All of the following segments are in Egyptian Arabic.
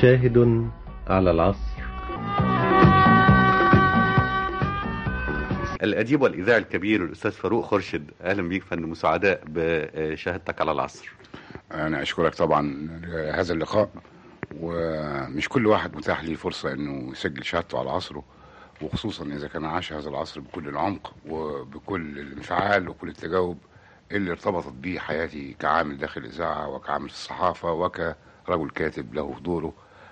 شاهد على العصر الأديب والإذاعي الكبير الأستاذ فاروق خرشد أهلا بيك فندم وسعداء بشهادتك على العصر أنا أشكرك طبعا هذا اللقاء ومش كل واحد متاح ليه فرصة إنه يسجل شهادته على عصره وخصوصا إذا كان عاش هذا العصر بكل العمق وبكل الانفعال وكل التجاوب اللي ارتبطت به حياتي كعامل داخل الإذاعة وكعامل في الصحافة وكرجل كاتب له دوره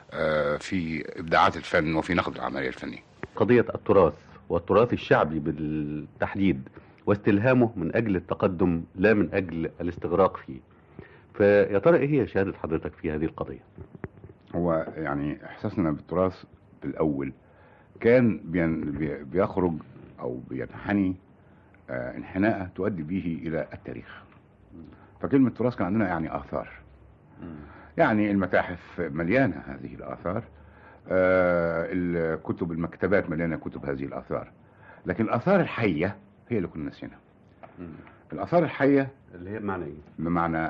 في إبداعات الفن وفي نقد العملية الفنية قضية التراث والتراث الشعبي بالتحديد واستلهامه من أجل التقدم لا من أجل الاستغراق فيه فيا ترى إيه هي شهادة حضرتك في هذه القضية هو يعني إحساسنا بالتراث بالأول كان بين بيخرج أو بينحني آه انحناء تؤدي به إلى التاريخ فكلمة تراث كان عندنا يعني آثار يعني المتاحف مليانة هذه الآثار آه الكتب المكتبات مليانة كتب هذه الآثار لكن الآثار الحية هي اللي كنا نسيناها الآثار الحية اللي هي بمعنى إيه؟ بمعنى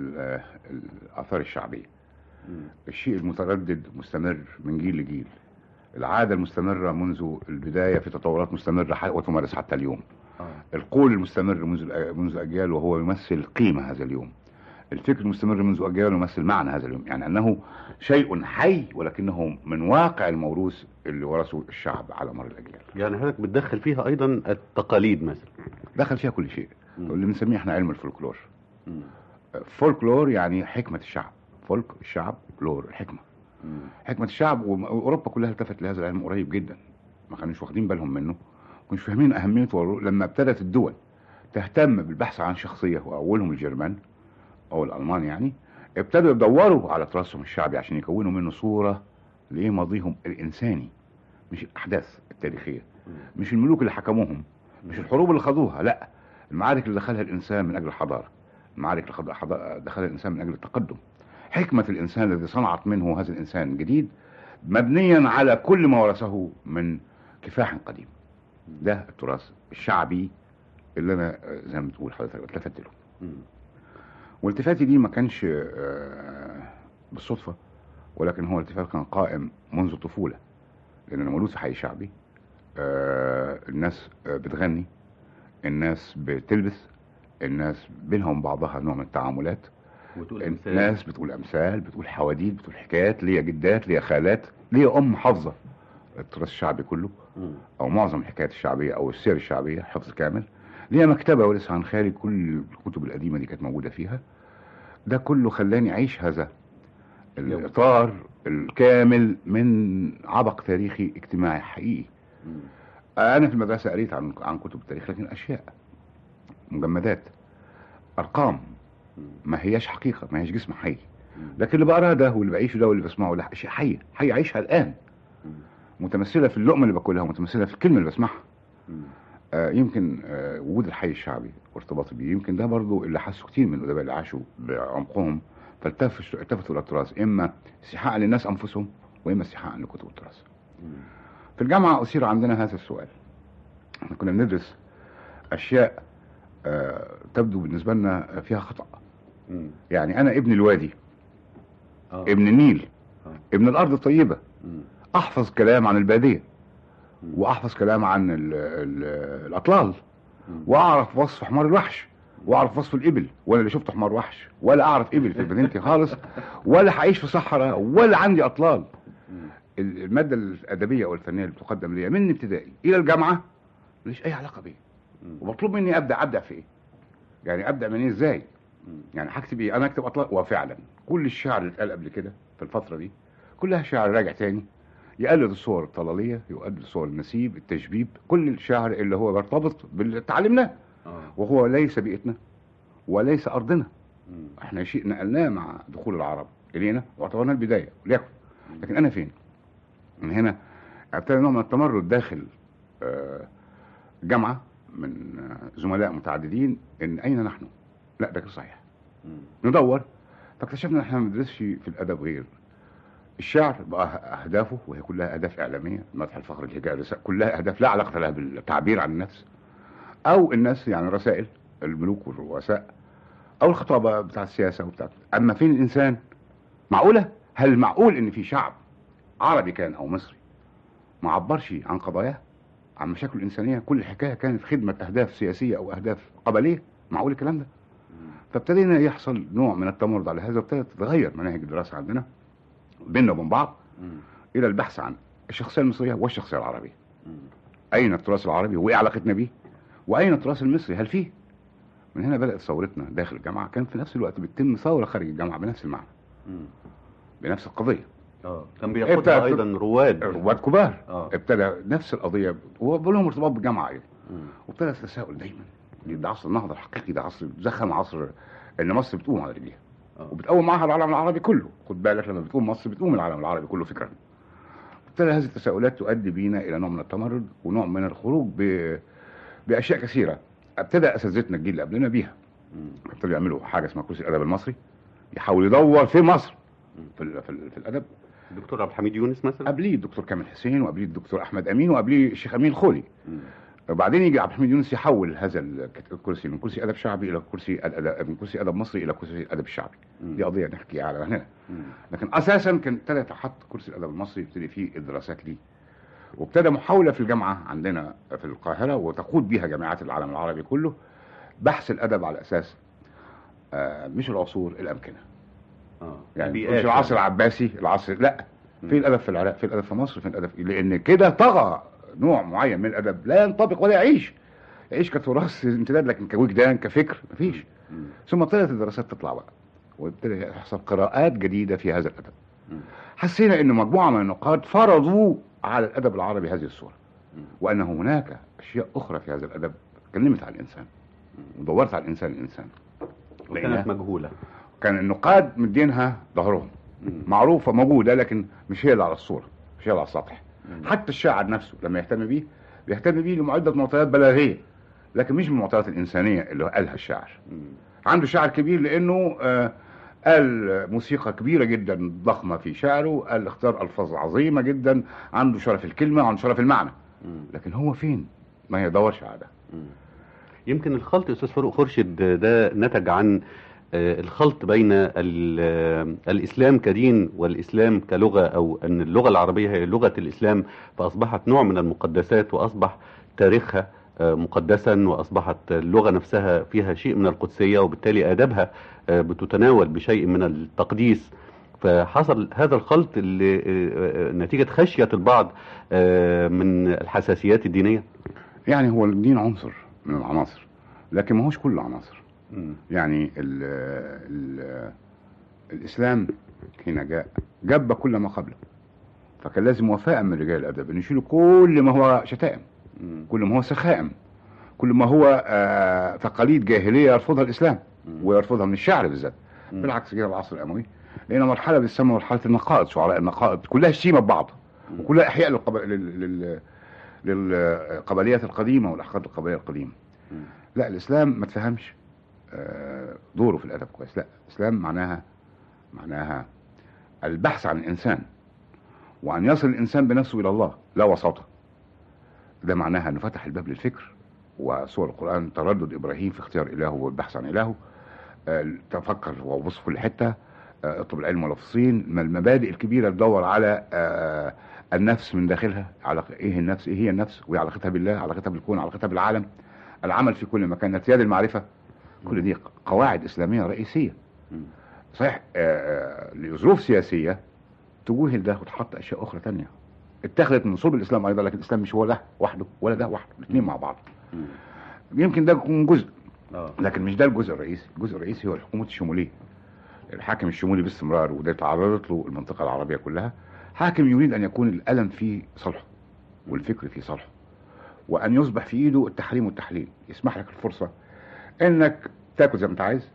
الآثار الشعبية مم. الشيء المتردد مستمر من جيل لجيل العادة المستمرة منذ البداية في تطورات مستمرة وتمارس حتى اليوم آه. القول المستمر منذ منذ أجيال وهو يمثل قيمة هذا اليوم الفكر المستمر منذ أجيال يمثل معنى هذا اليوم يعني أنه شيء حي ولكنه من واقع الموروث اللي ورثه الشعب على مر الأجيال يعني حضرتك بتدخل فيها أيضا التقاليد مثلا دخل فيها كل شيء مم. اللي بنسميه احنا علم الفولكلور مم. فولكلور يعني حكمة الشعب فولك الشعب لور الحكمة مم. حكمة الشعب وأوروبا كلها التفت لهذا العلم قريب جدا ما كانوش واخدين بالهم منه كانوش فاهمين أهميته لما ابتدت الدول تهتم بالبحث عن شخصية وأولهم الجرمان أو الألمان يعني ابتدوا يدوروا على تراثهم الشعبي عشان يكونوا منه صورة لإيه ماضيهم الإنساني مش الأحداث التاريخية مش الملوك اللي حكموهم مش الحروب اللي خدوها لا المعارك اللي دخلها الإنسان من أجل الحضارة المعارك اللي دخلها الإنسان من أجل التقدم حكمة الإنسان الذي صنعت منه هذا الإنسان الجديد مبنيا على كل ما ورثه من كفاح قديم ده التراث الشعبي اللي أنا زي ما بتقول حضرتك اتلفت له والتفاتي دي ما كانش بالصدفة ولكن هو التفات كان قائم منذ الطفولة لأن أنا مولود في حي شعبي الناس بتغني الناس بتلبس الناس بينهم بعضها نوع من التعاملات بتقول الناس بتقول امثال بتقول حواديت بتقول حكايات ليا جدات ليا خالات ليا ام حافظه التراث الشعبي كله م. او معظم الحكايات الشعبيه او السير الشعبيه حفظ كامل ليا مكتبه ورثها عن خالي كل الكتب القديمه دي كانت موجوده فيها ده كله خلاني اعيش هذا الاطار الكامل من عبق تاريخي اجتماعي حقيقي م. انا في المدرسه قريت عن عن كتب التاريخ لكن اشياء مجمدات ارقام ما هياش حقيقه ما هياش جسم حي لكن اللي بقراه ده واللي بعيشه ده واللي بسمعه ده شيء حي حي عايشها الان متمثله في اللقمه اللي باكلها ومتمثله في الكلمه اللي بسمعها آه يمكن آه وجود الحي الشعبي وارتباطي بيه يمكن ده برضو اللي حسوا كتير من الادباء اللي عاشوا بعمقهم فالتفتوا التفتوا الى التراث اما استحقاقا للناس انفسهم واما استحقاقا لكتب التراث في الجامعه اثير عندنا هذا السؤال احنا كنا بندرس اشياء آه تبدو بالنسبه لنا فيها خطا مم. يعني انا ابن الوادي آه. ابن النيل آه. ابن الارض الطيبه مم. احفظ كلام عن الباديه مم. واحفظ كلام عن ال ال الاطلال مم. واعرف وصف حمار الوحش واعرف وصف الابل ولا اللي شفت حمار وحش ولا اعرف ابل في مدينتي خالص ولا هعيش في صحراء ولا عندي اطلال مم. الماده الادبيه او الفنيه اللي بتقدم لي من ابتدائي الى الجامعه ماليش اي علاقه بيه ومطلوب مني ابدا ابدا في ايه يعني ابدا من ايه ازاي يعني هكتب ايه انا اكتب اطلال وفعلا كل الشعر اللي اتقال قبل كده في الفتره دي كلها شعر راجع تاني يقلد الصور الطلاليه يقلد صور النسيب التشبيب كل الشعر اللي هو بيرتبط باللي اتعلمناه وهو ليس بيئتنا وليس ارضنا احنا شيء نقلناه مع دخول العرب الينا واعتبرناه البدايه وليكن لكن انا فين من هنا ابتدى نوع من التمرد داخل جامعه من زملاء متعددين ان اين نحن لا ده غير صحيح ندور فاكتشفنا ان احنا ما بندرسش في الادب غير الشعر بقى اهدافه وهي كلها اهداف اعلاميه مدح الفخر الهجاء كلها اهداف لا علاقه لها بالتعبير عن النفس او الناس يعني رسائل الملوك والرؤساء او الخطابه بتاع السياسه وبتاع اما فين الانسان معقوله هل معقول ان في شعب عربي كان او مصري ما عبرش عن قضاياه عن مشاكل الانسانيه كل الحكايه كانت خدمه اهداف سياسيه او اهداف قبليه معقول الكلام ده فابتدينا يحصل نوع من التمرد على هذا وابتدت تتغير مناهج الدراسه عندنا بيننا وبين بعض مم. الى البحث عن الشخصيه المصريه والشخصيه العربيه مم. اين التراث العربي وايه علاقتنا بيه واين التراث المصري هل فيه من هنا بدات ثورتنا داخل الجامعه كان في نفس الوقت بتتم ثوره خارج الجامعه بنفس المعنى مم. بنفس القضيه اه كان بياخدها ابتدى- ايضا رواد رواد كبار اه ابتدى نفس القضيه ولهم ارتباط بالجامعه ايضا مم. وابتدى التساؤل دايما ده عصر النهضه الحقيقي ده عصر زخم عصر ان مصر بتقوم على رجليها آه. وبتقوم معها العالم العربي كله خد بالك لما بتقوم مصر بتقوم العالم العربي كله فكرا ابتدى هذه التساؤلات تؤدي بينا الى نوع من التمرد ونوع من الخروج ب... باشياء كثيره ابتدى اساتذتنا الجيل اللي قبلنا بيها مم. ابتدوا يعملوا حاجه اسمها كرسي الادب المصري يحاول يدور في مصر في, ال... في, ال... في الادب الدكتور عبد الحميد يونس مثلا قبليه الدكتور كامل حسين وقبليه الدكتور احمد امين وقبليه الشيخ امين خولي مم. وبعدين يجي عبد الحميد يونس يحول هذا الكت- الكرسي من كرسي ادب شعبي الى كرسي الادب من كرسي ادب مصري الى كرسي الادب الشعبي مم. دي قضيه نحكي على هنا مم. لكن اساسا كان ابتدى يتحط كرسي الادب المصري يبتدي فيه الدراسات ليه وابتدى محاوله في الجامعه عندنا في القاهره وتقود بها جامعات العالم العربي كله بحث الادب على اساس آه مش العصور الامكنه اه يعني البيئات مش العصر يعني. العباسي العصر لا مم. في الادب في العراق في الادب في مصر في الادب لان كده طغى نوع معين من الادب لا ينطبق ولا يعيش يعيش كتراث امتداد لكن كوجدان كفكر مفيش مم. ثم ابتدت الدراسات تطلع بقى وابتدى يحصل قراءات جديده في هذا الادب مم. حسينا ان مجموعه من النقاد فرضوا على الادب العربي هذه الصوره مم. وان هناك اشياء اخرى في هذا الادب كلمت عن الانسان ودورت على الانسان الانسان وكانت لأنها- مجهوله كان النقاد مدينها ظهرهم مم. معروفه موجوده لكن مش هي اللي على الصوره مش هي اللي على السطح مم. حتى الشاعر نفسه لما يهتم بيه بيهتم بيه لمعده معطيات بلاغيه لكن مش بالمعطيات الانسانيه اللي قالها الشاعر مم. عنده شاعر كبير لانه آه قال موسيقى كبيرة جدا ضخمة في شعره قال اختار ألفاظ عظيمة جدا عنده شرف الكلمة وعنده شرف المعنى مم. لكن هو فين ما يدورش على ده مم. يمكن الخلط استاذ فاروق خورشيد ده نتج عن آه، الخلط بين ال- آه، الاسلام كدين والاسلام كلغه او ان اللغه العربيه هي لغه الاسلام فاصبحت نوع من المقدسات واصبح تاريخها آه، مقدسا واصبحت اللغه نفسها فيها شيء من القدسيه وبالتالي ادبها آه، بتتناول بشيء من التقديس فحصل هذا الخلط اللي آه، آه، نتيجه خشيه البعض آه، من الحساسيات الدينيه يعني هو الدين عنصر من العناصر لكن ما هوش كل العناصر مم. يعني ال ال الإسلام حين جاء جب كل ما قبله فكان لازم وفاء من رجال الأدب أن يشيلوا كل ما هو شتائم مم. كل ما هو سخائم كل ما هو آه تقاليد جاهلية يرفضها الإسلام مم. ويرفضها من الشعر بالذات مم. بالعكس كده العصر الأموي لأن مرحلة بتسمى مرحلة النقائد شعراء النقائد كلها شتيمة ببعض مم. وكلها إحياء للقب... لل... لل... للقبليات القديمة والأحقاد القبلية القديمة مم. لا الاسلام ما تفهمش آه، دوره في الادب كويس لا الاسلام معناها معناها البحث عن الانسان وان يصل الانسان بنفسه الى الله لا وساطه ده معناها انه فتح الباب للفكر وسور القران تردد ابراهيم في اختيار الهه والبحث عن الهه آه، تفكر وبص في كل حته آه، اطلب العلم ولا في الصين ما المبادئ الكبيره تدور على آه، النفس من داخلها على ايه النفس ايه هي النفس وايه علاقتها بالله علاقتها بالكون علاقتها بالعالم العمل في كل مكان ارتياد المعرفه كل دي قواعد اسلاميه رئيسيه مم. صحيح آه، آه، لظروف سياسيه تجوهل ده وتحط اشياء اخرى تانية اتخذت من صلب الاسلام ايضا لكن الاسلام مش هو ده وحده ولا ده وحده الاثنين مع بعض مم. يمكن ده يكون جزء اه لكن مش ده الجزء الرئيسي الجزء الرئيسي هو الحكومه الشموليه الحاكم الشمولي باستمرار وده تعرضت له المنطقه العربيه كلها حاكم يريد ان يكون الالم في صالحه والفكر في صالحه وان يصبح في ايده التحريم والتحليل يسمح لك الفرصه انك تاكل زي ما انت عايز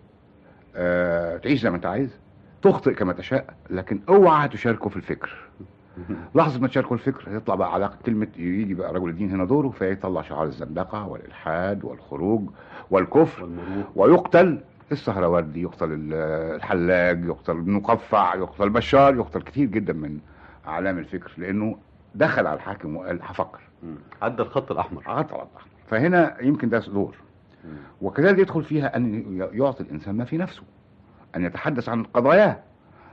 آه، تعيش زي ما انت عايز تخطئ كما تشاء لكن اوعى تشاركه في الفكر لحظة ما تشاركوا الفكر يطلع بقى على كلمة يجي بقى رجل الدين هنا دوره فيطلع شعار الزندقة والإلحاد والخروج والكفر والمروء ويقتل السهروردي يقتل ال- الحلاج يقتل المقفع يقتل بشار يقتل كتير جدا من أعلام الفكر لأنه دخل على الحاكم وقال هفكر مم. عدى الخط الاحمر عطل على الأحمر. فهنا يمكن ده دور مم. وكذلك يدخل فيها أن يعطي الإنسان ما في نفسه أن يتحدث عن قضاياه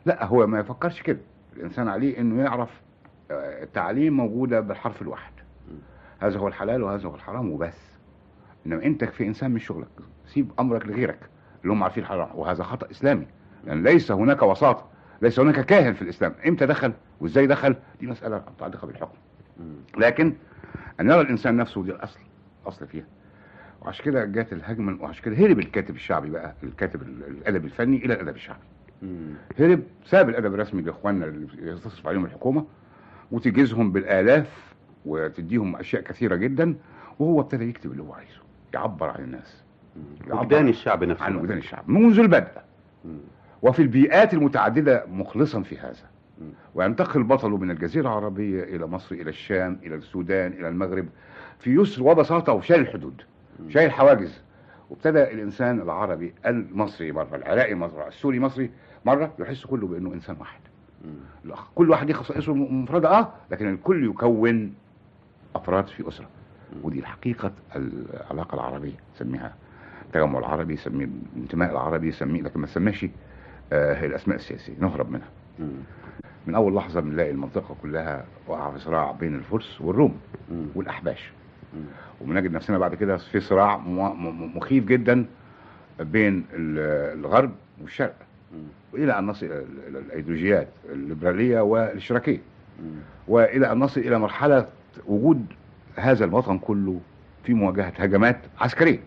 لا هو ما يفكرش كده الانسان عليه انه يعرف آه، التعليم موجوده بالحرف الواحد هذا هو الحلال وهذا هو الحرام وبس انما انت في انسان من شغلك سيب امرك لغيرك اللي هم عارفين الحرام وهذا خطا اسلامي لان ليس هناك وساطه ليس هناك كاهن في الاسلام امتى دخل وازاي دخل دي مساله متعلقه بالحكم لكن ان يرى الانسان نفسه دي الاصل الاصل فيها وعشان كده جت الهجمه وعشان كده هرب الكاتب الشعبي بقى الكاتب ال- الادب الفني الى الادب الشعبي مم. هرب ساب الادب الرسمي لاخواننا اللي تصرف عليهم الحكومه وتجهزهم بالالاف وتديهم اشياء كثيره جدا وهو ابتدى يكتب اللي هو عايزه يعبر عن الناس يعبر وجدان الشعب نفسه عن وجدان الشعب منذ البدء مم. وفي البيئات المتعدده مخلصا في هذا مم. وينتقل بطله من الجزيره العربيه الى مصر الى الشام الى السودان الى المغرب في يسر وبساطه وشال الحدود مم. شايل حواجز وابتدى الانسان العربي المصري مره العراقي مره السوري مصري مره يحس كله بانه انسان واحد مم. الأخ- كل واحد ليه خصائصه المفرده اه لكن الكل يكون افراد في اسره ودي الحقيقه العلاقه العربيه سميها التجمع العربي سميه الانتماء العربي سميه لكن ما تسميش آه هي الاسماء السياسيه نهرب منها مم. من اول لحظه بنلاقي المنطقه كلها واقعه في صراع بين الفرس والروم مم. والاحباش مم. وبنجد نفسنا بعد كده في صراع مو- م- مخيف جدا بين ال- الغرب والشرق مم. والى ان نصل الى ال- إلى الايديولوجيات الليبراليه والاشتراكيه مم. والى ان نصل الى مرحله وجود هذا الوطن كله في مواجهه هجمات عسكريه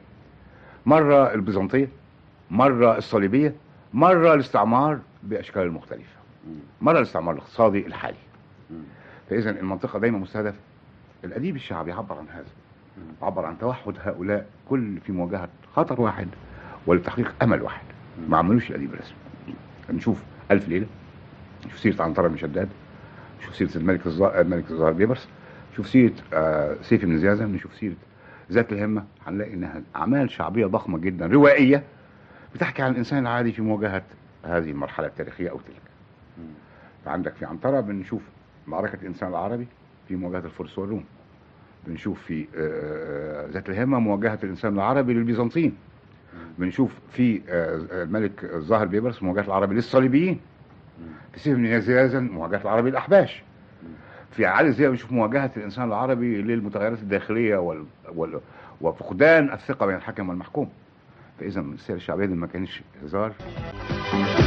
مره البيزنطيه مره الصليبيه مره الاستعمار باشكاله المختلفه مم. مره الاستعمار الاقتصادي الحالي مم. فاذا المنطقه دايما مستهدفه الاديب الشعبي عبر عن هذا مم. عبر عن توحد هؤلاء كل في مواجهه خطر واحد ولتحقيق امل واحد ما عملوش الاديب الرسمي نشوف الف ليله نشوف سيره عنتره بن شداد نشوف سيره الملك الزهر الملك الزهر بيبرس نشوف سيره آه سيف بن زيازن نشوف سيره ذات الهمه هنلاقي انها اعمال شعبيه ضخمه جدا روائيه بتحكي عن الانسان العادي في مواجهه هذه المرحله التاريخيه او تلك مم. فعندك في عنترة بنشوف معركة الإنسان العربي في مواجهة الفرس والروم بنشوف في آه، ذات الهمة مواجهة الإنسان العربي للبيزنطيين بنشوف في آه، الملك الظاهر بيبرس مواجهة العربي للصليبيين مم. في سيف بن زيازن مواجهة العربي للأحباش في علي زي بنشوف مواجهة الإنسان العربي للمتغيرات الداخلية وال... وال... وفقدان الثقة بين الحاكم والمحكوم فإذا السيرة الشعبية دي ما كانش هزار